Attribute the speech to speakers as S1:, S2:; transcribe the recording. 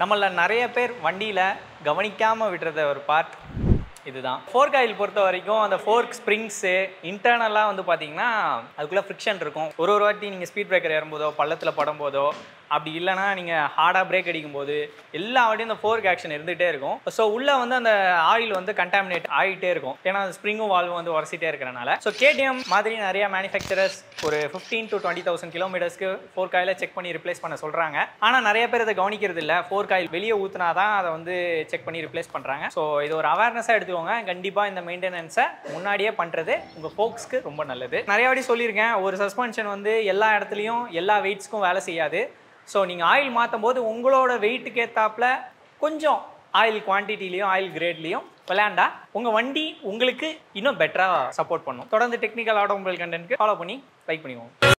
S1: நம்மள நிறைய பேர் வண்டியில் கவனிக்காமல் விடுறத ஒரு பார்ட் இதுதான் ஃபோர்க் ஆயில் பொறுத்த வரைக்கும் அந்த ஃபோர்க் ஸ்ப்ரிங்ஸு இன்டர்னலாக வந்து பார்த்தீங்கன்னா அதுக்குள்ளே ஃப்ரிக்ஷன் இருக்கும் ஒரு ஒரு வாட்டி நீங்கள் ஸ்பீட் பிரேக்கர் ஏறும்போதோ பள்ளத்தில் படும்போதோ அப்படி இல்லைன்னா நீங்கள் ஹார்டாக பிரேக் அடிக்கும்போது எல்லா வாட்டியும் இந்த ஃபோர்க் ஆக்ஷன் இருந்துகிட்டே இருக்கும் ஸோ உள்ளே வந்து அந்த ஆயில் வந்து கண்டாமினேட் ஆகிட்டே இருக்கும் ஏன்னா அந்த ஸ்ப்ரிங்கும் வால்வும் வந்து உரசிட்டே இருக்கிறனால ஸோ கேடிஎம் மாதிரி நிறைய மேனுஃபேக்சரர்ஸ் ஒரு ஃபிஃப்டீன் டு டுவெண்ட்டி தௌசண்ட் கிலோமீட்டர்ஸ்க்கு ஃபோர்க் ஆயிலை செக் பண்ணி ரிப்ளேஸ் பண்ண சொல்கிறாங்க ஆனால் நிறைய பேர் இதை கவனிக்கிறது இல்லை ஃபோர்க் ஆயில் வெளியே ஊற்றினா தான் அதை வந்து செக் பண்ணி ரிப்ளேஸ் பண்ணுறாங்க ஸோ இது ஒரு அவேர்னஸாக எடுத்துக்கோங்க கண்டிப்பாக இந்த மெயின்டெனன்ஸை முன்னாடியே பண்ணுறது உங்கள் ஃபோக்ஸ்க்கு ரொம்ப நல்லது நிறைய வாட்டி சொல்லியிருக்கேன் ஒரு சஸ்பென்ஷன் வந்து எல்லா இடத்துலையும் எல்லா வெயிட்ஸ்க்கும் வேலை செய்யாது ஸோ நீங்கள் ஆயில் மாற்றும் போது உங்களோட வெயிட்டுக்கு ஏற்றாப்புல கொஞ்சம் ஆயில் குவான்டிட்டிலையும் ஆயில் கிரேட்லையும் விளையாண்டா உங்கள் வண்டி உங்களுக்கு இன்னும் பெட்டராக சப்போர்ட் பண்ணும் தொடர்ந்து டெக்னிக்கல் ஆட்டோமொபைல் கண்டென்ட்க்கு ஃபாலோ பண்ணி லைக் பண்ணிக்கோங்க